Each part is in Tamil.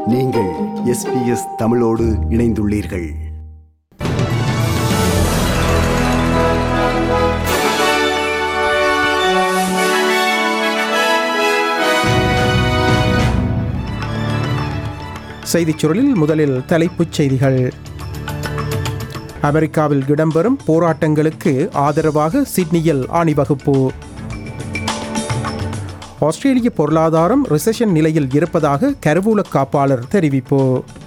நீங்கள் எஸ்பிஎஸ் தமிழோடு இணைந்துள்ளீர்கள் செய்திச் சுருளில் முதலில் தலைப்புச் செய்திகள் அமெரிக்காவில் இடம்பெறும் போராட்டங்களுக்கு ஆதரவாக சிட்னியில் அணிவகுப்பு ஆஸ்திரேலிய பொருளாதாரம் ரிசெஷன் நிலையில் இருப்பதாக கருவூல காப்பாளர் தெரிவிப்பு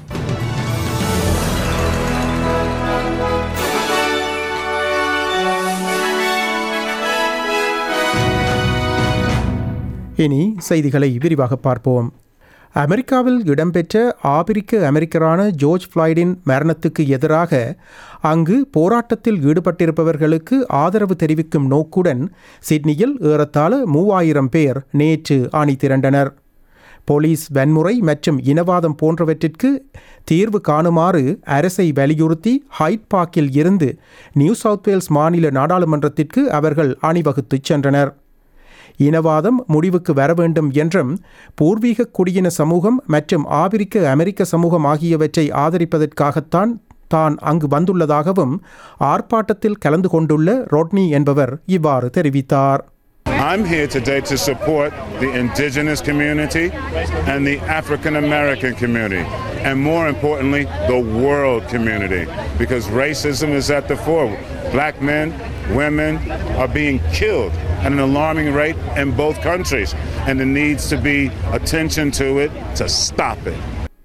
இனி செய்திகளை விரிவாக பார்ப்போம் அமெரிக்காவில் இடம்பெற்ற ஆபிரிக்க அமெரிக்கரான ஜோர்ஜ் ஃப்ளாய்டின் மரணத்துக்கு எதிராக அங்கு போராட்டத்தில் ஈடுபட்டிருப்பவர்களுக்கு ஆதரவு தெரிவிக்கும் நோக்குடன் சிட்னியில் ஏறத்தாழ மூவாயிரம் பேர் நேற்று அணி திரண்டனர் போலீஸ் வன்முறை மற்றும் இனவாதம் போன்றவற்றிற்கு தீர்வு காணுமாறு அரசை வலியுறுத்தி ஹைட் பார்க்கில் இருந்து நியூ சவுத் வேல்ஸ் மாநில நாடாளுமன்றத்திற்கு அவர்கள் அணிவகுத்துச் சென்றனர் இனவாதம் முடிவுக்கு வர வேண்டும் என்றும் பூர்வீக குடியின சமூகம் மற்றும் ஆபிரிக்க அமெரிக்க சமூகம் ஆகியவற்றை ஆதரிப்பதற்காகத்தான் தான் அங்கு வந்துள்ளதாகவும் ஆர்ப்பாட்டத்தில் கலந்து கொண்டுள்ள ரோட்னி என்பவர் இவ்வாறு தெரிவித்தார் I'm here today to support the indigenous community and the African American community, and more importantly, the world community, because racism is at the fore. Black men, women are being killed at an alarming rate in both countries, and there needs to be attention to it to stop it.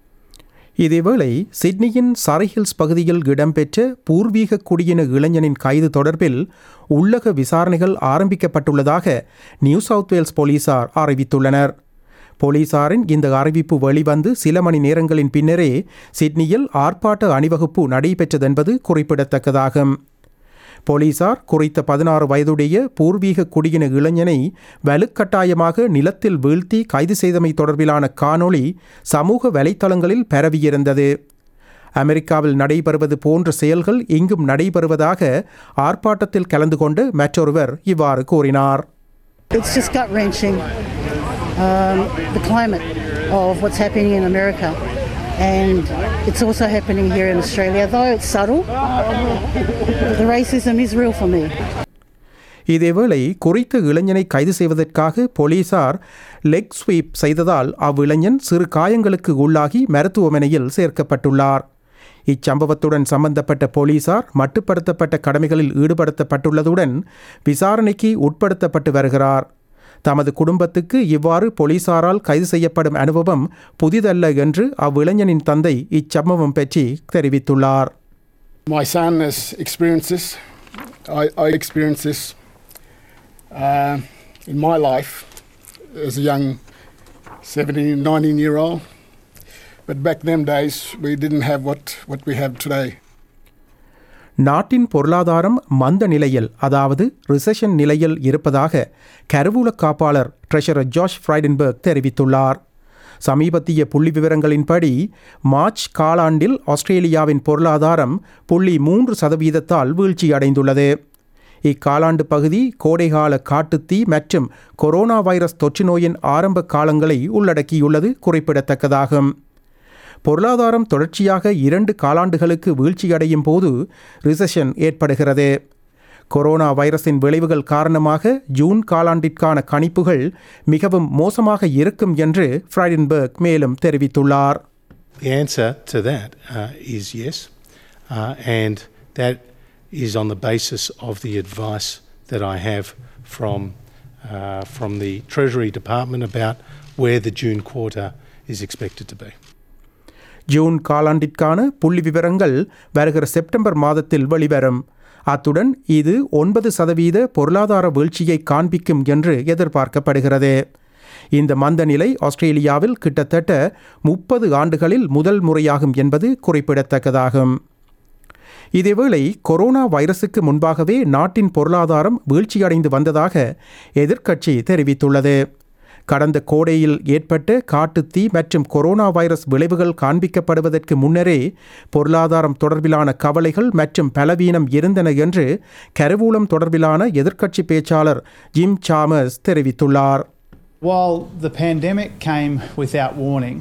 இதேவேளை சிட்னியின் சரைஹில்ஸ் பகுதியில் இடம்பெற்ற பூர்வீக குடியின இளைஞனின் கைது தொடர்பில் உள்ளக விசாரணைகள் ஆரம்பிக்கப்பட்டுள்ளதாக நியூ சவுத் வேல்ஸ் போலீசார் அறிவித்துள்ளனர் போலீசாரின் இந்த அறிவிப்பு வெளிவந்து சில மணி நேரங்களின் பின்னரே சிட்னியில் ஆர்ப்பாட்ட அணிவகுப்பு நடைபெற்றதென்பது குறிப்பிடத்தக்கதாகும் போலீசார் குறித்த பதினாறு வயதுடைய பூர்வீக குடியின இளைஞனை வலுக்கட்டாயமாக நிலத்தில் வீழ்த்தி கைது செய்தமை தொடர்பிலான காணொளி சமூக வலைத்தளங்களில் பரவியிருந்தது அமெரிக்காவில் நடைபெறுவது போன்ற செயல்கள் இங்கும் நடைபெறுவதாக ஆர்ப்பாட்டத்தில் கலந்து கொண்டு மற்றொருவர் இவ்வாறு கூறினார் It's just gut wrenching. Um, the climate of what's happening in America, and it's also happening here in Australia. Though it's subtle, the racism is real for me. இதேவேளை குறித்த இளைஞனை கைது செய்வதற்காக போலீசார் லெக் ஸ்வீப் செய்ததால் அவ்விளைஞன் சிறு காயங்களுக்கு உள்ளாகி மருத்துவமனையில் சேர்க்கப்பட்டுள்ளார் இச்சம்பவத்துடன் சம்பந்தப்பட்ட போலீசார் மட்டுப்படுத்தப்பட்ட கடமைகளில் ஈடுபடுத்தப்பட்டுள்ளதுடன் விசாரணைக்கு உட்படுத்தப்பட்டு வருகிறார் தமது குடும்பத்துக்கு இவ்வாறு போலீசாரால் கைது செய்யப்படும் அனுபவம் புதிதல்ல என்று அவ்விளைஞனின் தந்தை இச்சம்பவம் பற்றி தெரிவித்துள்ளார் My son has experienced this. I, I experienced this uh, in my life as a young 17, 19 year old. But back them days, we didn't have what, what we have today. நாட்டின் பொருளாதாரம் மந்த நிலையில் அதாவது ரிசெஷன் நிலையில் இருப்பதாக கருவூல காப்பாளர் ட்ரெஷரர் ஜார்ஜ் ஃப்ரைடன்பர்க் தெரிவித்துள்ளார் சமீபத்திய புள்ளி விவரங்களின்படி மார்ச் காலாண்டில் ஆஸ்திரேலியாவின் பொருளாதாரம் புள்ளி மூன்று சதவீதத்தால் வீழ்ச்சியடைந்துள்ளது இக்காலாண்டு பகுதி கோடைகால காட்டுத்தீ மற்றும் கொரோனா வைரஸ் தொற்று நோயின் ஆரம்ப காலங்களை உள்ளடக்கியுள்ளது குறிப்பிடத்தக்கதாகும் பொருளாதாரம் தொடர்ச்சியாக இரண்டு காலாண்டுகளுக்கு வீழ்ச்சியடையும் போது ரிசெஷன் ஏற்படுகிறது கொரோனா வைரஸின் விளைவுகள் காரணமாக ஜூன் காலாண்டிற்கான கணிப்புகள் மிகவும் மோசமாக இருக்கும் என்று ஃப்ரைடன்பர்க் மேலும் தெரிவித்துள்ளார் The answer to that uh, is yes, uh, and that is on the basis of the advice that I have from, uh, from the Treasury Department about where the June quarter is expected to be. June காலாண்டிற்கான புள்ளி விவரங்கள் வருகிற செப்டம்பர் மாதத்தில் வெளிவரும் அத்துடன் இது ஒன்பது சதவீத பொருளாதார வீழ்ச்சியை காண்பிக்கும் என்று எதிர்பார்க்கப்படுகிறது இந்த மந்த நிலை ஆஸ்திரேலியாவில் கிட்டத்தட்ட முப்பது ஆண்டுகளில் முதல் முறையாகும் என்பது குறிப்பிடத்தக்கதாகும் இதேவேளை கொரோனா வைரசுக்கு முன்பாகவே நாட்டின் பொருளாதாரம் வீழ்ச்சியடைந்து வந்ததாக எதிர்க்கட்சி தெரிவித்துள்ளது கடந்த கோடையில் ஏற்பட்ட காட்டுத்தீ மற்றும் கொரோனா வைரஸ் விளைவுகள் காண்பிக்கப்படுவதற்கு முன்னரே பொருளாதாரம் தொடர்பிலான கவலைகள் மற்றும் பலவீனம் இருந்தன என்று கருவூலம் தொடர்பிலான எதிர்க்கட்சி பேச்சாளர் ஜிம் சாமர்ஸ் தெரிவித்துள்ளார் While the pandemic came without warning,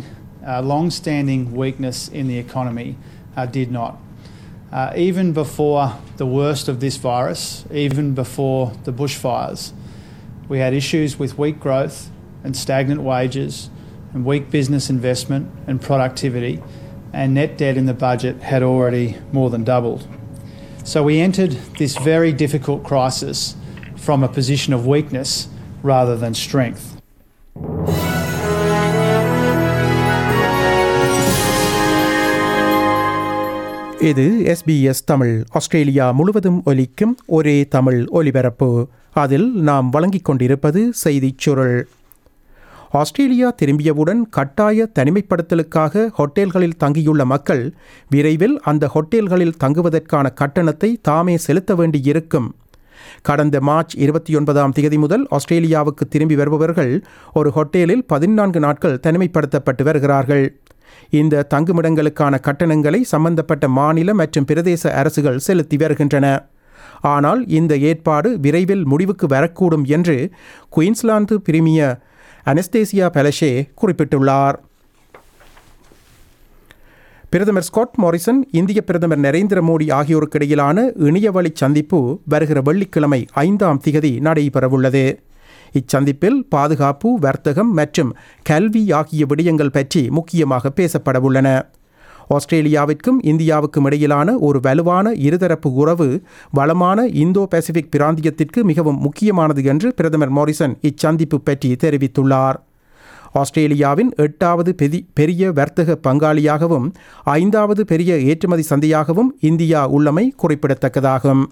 uh, long standing weakness in the economy uh, did not. Uh, even before the worst of this virus, even before the bushfires, we had issues with weak growth and stagnant wages and weak business investment and productivity, and net debt in the budget had already more than doubled. So we entered this very difficult crisis from a position of weakness rather than strength. இது எஸ்பிஎஸ் தமிழ் ஆஸ்திரேலியா முழுவதும் ஒலிக்கும் ஒரே தமிழ் ஒலிபரப்பு அதில் நாம் வழங்கிக் கொண்டிருப்பது செய்திச் சுருள் ஆஸ்திரேலியா திரும்பியவுடன் கட்டாய தனிமைப்படுத்தலுக்காக ஹோட்டல்களில் தங்கியுள்ள மக்கள் விரைவில் அந்த ஹோட்டல்களில் தங்குவதற்கான கட்டணத்தை தாமே செலுத்த வேண்டியிருக்கும் கடந்த மார்ச் இருபத்தி ஒன்பதாம் தேதி முதல் ஆஸ்திரேலியாவுக்கு திரும்பி வருபவர்கள் ஒரு ஹோட்டலில் பதினான்கு நாட்கள் தனிமைப்படுத்தப்பட்டு வருகிறார்கள் இந்த தங்குமிடங்களுக்கான கட்டணங்களை சம்பந்தப்பட்ட மாநில மற்றும் பிரதேச அரசுகள் செலுத்தி வருகின்றன ஆனால் இந்த ஏற்பாடு விரைவில் முடிவுக்கு வரக்கூடும் என்று குயின்ஸ்லாந்து பிரிமியர் அனஸ்தேசியா பெலஷே குறிப்பிட்டுள்ளார் பிரதமர் ஸ்காட் மாரிசன் இந்திய பிரதமர் நரேந்திர மோடி ஆகியோருக்கு இடையிலான இணையவழி சந்திப்பு வருகிற வெள்ளிக்கிழமை ஐந்தாம் திகதி நடைபெறவுள்ளது இச்சந்திப்பில் பாதுகாப்பு வர்த்தகம் மற்றும் கல்வி ஆகிய விடயங்கள் பற்றி முக்கியமாக பேசப்படவுள்ளன ஆஸ்திரேலியாவிற்கும் இந்தியாவுக்கும் இடையிலான ஒரு வலுவான இருதரப்பு உறவு வளமான இந்தோ பசிபிக் பிராந்தியத்திற்கு மிகவும் முக்கியமானது என்று பிரதமர் மாரிசன் இச்சந்திப்பு பற்றி தெரிவித்துள்ளார் ஆஸ்திரேலியாவின் எட்டாவது பெதி பெரிய வர்த்தக பங்காளியாகவும் ஐந்தாவது பெரிய ஏற்றுமதி சந்தையாகவும் இந்தியா உள்ளமை குறிப்பிடத்தக்கதாகும்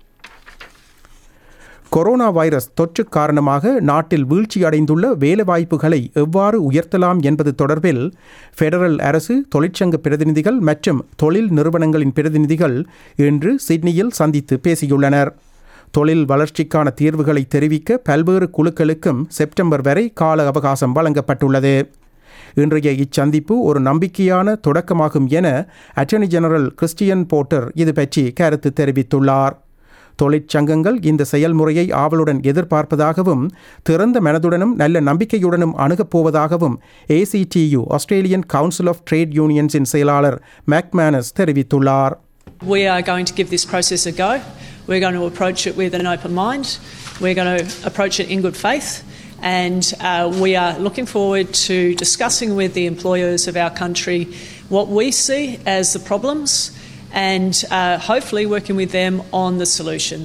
கொரோனா வைரஸ் தொற்று காரணமாக நாட்டில் வீழ்ச்சியடைந்துள்ள வேலைவாய்ப்புகளை எவ்வாறு உயர்த்தலாம் என்பது தொடர்பில் ஃபெடரல் அரசு தொழிற்சங்க பிரதிநிதிகள் மற்றும் தொழில் நிறுவனங்களின் பிரதிநிதிகள் இன்று சிட்னியில் சந்தித்து பேசியுள்ளனர் தொழில் வளர்ச்சிக்கான தீர்வுகளை தெரிவிக்க பல்வேறு குழுக்களுக்கும் செப்டம்பர் வரை கால அவகாசம் வழங்கப்பட்டுள்ளது இன்றைய இச்சந்திப்பு ஒரு நம்பிக்கையான தொடக்கமாகும் என அட்டர்னி ஜெனரல் கிறிஸ்டியன் போர்ட்டர் இது பற்றி கருத்து தெரிவித்துள்ளார் தொழிற்சங்கங்கள் இந்த செயல்முறையை ஆவலுடன் எதிர்பார்ப்பதாகவும் திறந்த மனதுடனும் நல்ல நம்பிக்கையுடனும் அணுகப் போவதாகவும் ACTU Australian council of trade யூனியன்ஸின் செயலாளர் மேக்மேனஸ் தெரிவித்துள்ளார் We are going to give this process a go. We're going to approach it with an open mind. We're going to approach it in good faith. And uh, we are looking forward to discussing with the employers of our country what we see as the problems and uh, hopefully working with them on the solutions.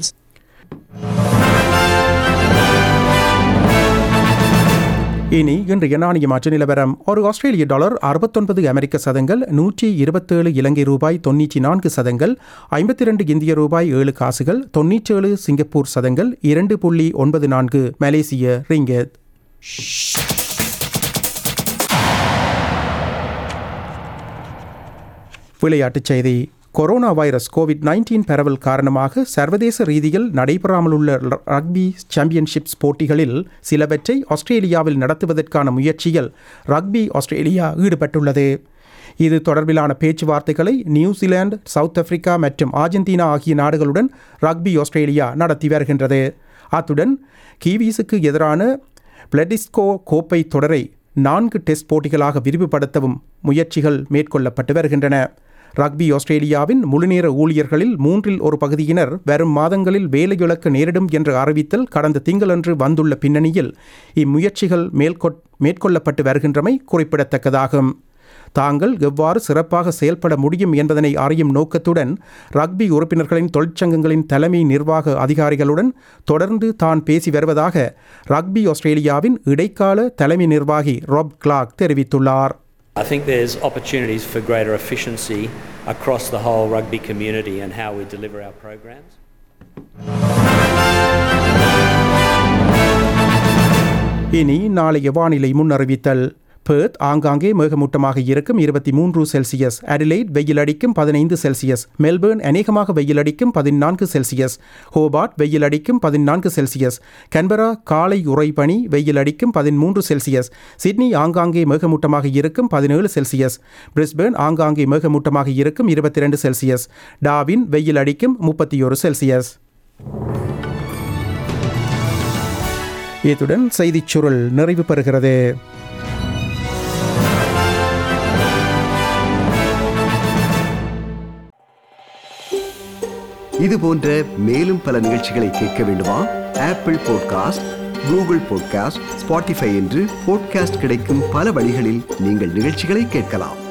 இனி இன்றைய நாணய மாற்று நிலவரம் ஒரு ஆஸ்திரேலிய டாலர் அறுபத்தொன்பது அமெரிக்க சதங்கள் நூற்றி இருபத்தேழு இலங்கை ரூபாய் தொன்னூற்றி நான்கு சதங்கள் ஐம்பத்தி ரெண்டு இந்திய ரூபாய் ஏழு காசுகள் தொன்னூற்றேழு சிங்கப்பூர் சதங்கள் இரண்டு புள்ளி ஒன்பது நான்கு மலேசிய ரிங்கெட் விளையாட்டுச் செய்தி கொரோனா வைரஸ் கோவிட் நைன்டீன் பரவல் காரணமாக சர்வதேச ரீதியில் நடைபெறாமலுள்ள ரக்பி சாம்பியன்ஷிப்ஸ் போட்டிகளில் சிலவற்றை ஆஸ்திரேலியாவில் நடத்துவதற்கான முயற்சியில் ரக்பி ஆஸ்திரேலியா ஈடுபட்டுள்ளது இது தொடர்பிலான பேச்சுவார்த்தைகளை நியூசிலாந்து சவுத் ஆப்பிரிக்கா மற்றும் ஆர்ஜென்டினா ஆகிய நாடுகளுடன் ரக்பி ஆஸ்திரேலியா நடத்தி வருகின்றது அத்துடன் கீவீஸுக்கு எதிரான பிளடிஸ்கோ கோப்பை தொடரை நான்கு டெஸ்ட் போட்டிகளாக விரிவுபடுத்தவும் முயற்சிகள் மேற்கொள்ளப்பட்டு வருகின்றன ரக்பி ஆஸ்திரேலியாவின் முழுநேர ஊழியர்களில் மூன்றில் ஒரு பகுதியினர் வரும் மாதங்களில் வேலையிழக்க நேரிடும் என்ற அறிவித்தல் கடந்த திங்களன்று வந்துள்ள பின்னணியில் இம்முயற்சிகள் மேற்கொட் மேற்கொள்ளப்பட்டு வருகின்றமை குறிப்பிடத்தக்கதாகும் தாங்கள் எவ்வாறு சிறப்பாக செயல்பட முடியும் என்பதனை அறியும் நோக்கத்துடன் ரக்பி உறுப்பினர்களின் தொழிற்சங்கங்களின் தலைமை நிர்வாக அதிகாரிகளுடன் தொடர்ந்து தான் பேசி வருவதாக ரக்பி ஆஸ்திரேலியாவின் இடைக்கால தலைமை நிர்வாகி ராப் கிளாக் தெரிவித்துள்ளார் I think there's opportunities for greater efficiency across the whole rugby community and how we deliver our programs. இனி நாளைய வானிலை முன்னறிவித்தல் பேர்த் ஆங்காங்கே மேகமூட்டமாக இருக்கும் இருபத்தி மூன்று செல்சியஸ் அடிலைட் வெயில் அடிக்கும் பதினைந்து செல்சியஸ் மெல்பேர்ன் அநேகமாக வெயில் அடிக்கும் பதினான்கு செல்சியஸ் ஹோபார்ட் வெயில் அடிக்கும் பதினான்கு செல்சியஸ் கன்பரா காலை உறைபனி வெயில் அடிக்கும் பதிமூன்று செல்சியஸ் சிட்னி ஆங்காங்கே மேகமூட்டமாக இருக்கும் பதினேழு செல்சியஸ் பிரிஸ்பேர்ன் ஆங்காங்கே மேகமூட்டமாக இருக்கும் இருபத்தி ரெண்டு செல்சியஸ் டாவின் வெயில் அடிக்கும் முப்பத்தி ஒரு செல்சியஸ் இத்துடன் செய்திச் சுருள் நிறைவு பெறுகிறது இது போன்ற மேலும் பல நிகழ்ச்சிகளை கேட்க வேண்டுமா Apple podcast Google podcast Spotify என்று பாட்காஸ்ட் கிடைக்கும் பல வழிகளில் நீங்கள் நிகழ்ச்சிகளை கேட்கலாம்